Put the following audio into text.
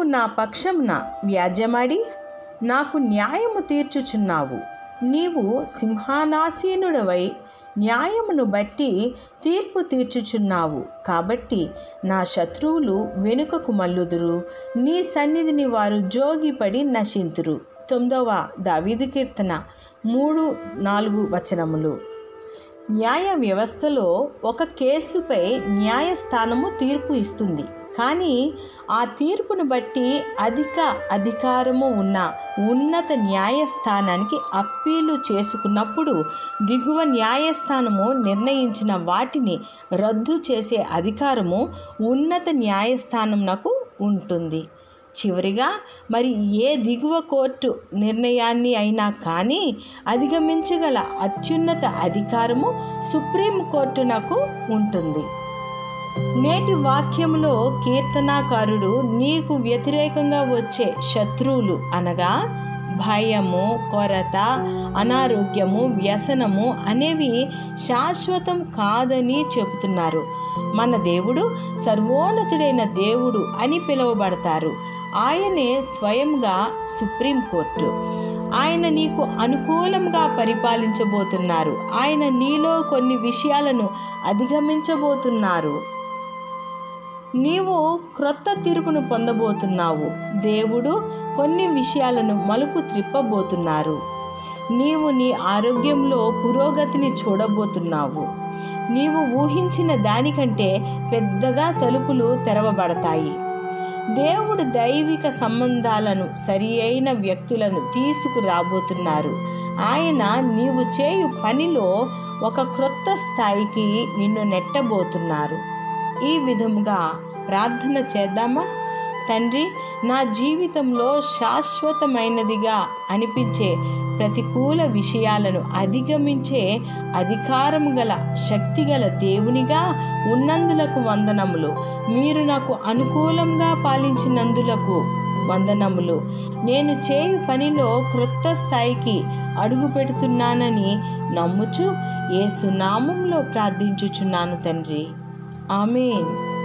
నా పక్షమున వ్యాజ్యమాడి నాకు న్యాయము తీర్చుచున్నావు నీవు సింహానాసీనుడవై న్యాయమును బట్టి తీర్పు తీర్చుచున్నావు కాబట్టి నా శత్రువులు వెనుకకు మల్లుదురు నీ సన్నిధిని వారు జోగిపడి నశింతురు తొమ్మిదవ దావీదు కీర్తన మూడు నాలుగు వచనములు న్యాయ వ్యవస్థలో ఒక కేసుపై న్యాయస్థానము తీర్పు ఇస్తుంది కానీ ఆ తీర్పును బట్టి అధిక అధికారము ఉన్న ఉన్నత న్యాయస్థానానికి అప్పీలు చేసుకున్నప్పుడు దిగువ న్యాయస్థానము నిర్ణయించిన వాటిని రద్దు చేసే అధికారము ఉన్నత న్యాయస్థానంనకు ఉంటుంది చివరిగా మరి ఏ దిగువ కోర్టు నిర్ణయాన్ని అయినా కానీ అధిగమించగల అత్యున్నత అధికారము సుప్రీం కోర్టునకు ఉంటుంది నేటి వాక్యంలో కీర్తనాకారుడు నీకు వ్యతిరేకంగా వచ్చే శత్రువులు అనగా భయము కొరత అనారోగ్యము వ్యసనము అనేవి శాశ్వతం కాదని చెబుతున్నారు మన దేవుడు సర్వోన్నతుడైన దేవుడు అని పిలువబడతారు ఆయనే స్వయంగా సుప్రీంకోర్టు ఆయన నీకు అనుకూలంగా పరిపాలించబోతున్నారు ఆయన నీలో కొన్ని విషయాలను అధిగమించబోతున్నారు నీవు క్రొత్త తీర్పును పొందబోతున్నావు దేవుడు కొన్ని విషయాలను మలుపు త్రిప్పబోతున్నారు నీవు నీ ఆరోగ్యంలో పురోగతిని చూడబోతున్నావు నీవు ఊహించిన దానికంటే పెద్దగా తలుపులు తెరవబడతాయి దేవుడు దైవిక సంబంధాలను సరి అయిన వ్యక్తులను తీసుకురాబోతున్నారు ఆయన నీవు చేయు పనిలో ఒక క్రొత్త స్థాయికి నిన్ను నెట్టబోతున్నారు ఈ విధముగా ప్రార్థన చేద్దామా తండ్రి నా జీవితంలో శాశ్వతమైనదిగా అనిపించే ప్రతికూల విషయాలను అధిగమించే అధికారము గల శక్తిగల దేవునిగా ఉన్నందులకు వందనములు మీరు నాకు అనుకూలంగా పాలించినందులకు వందనములు నేను చేయు పనిలో క్రొత్త స్థాయికి అడుగు పెడుతున్నానని నమ్ముచు ఏ సునామంలో ప్రార్థించుచున్నాను తండ్రి ఆమెన్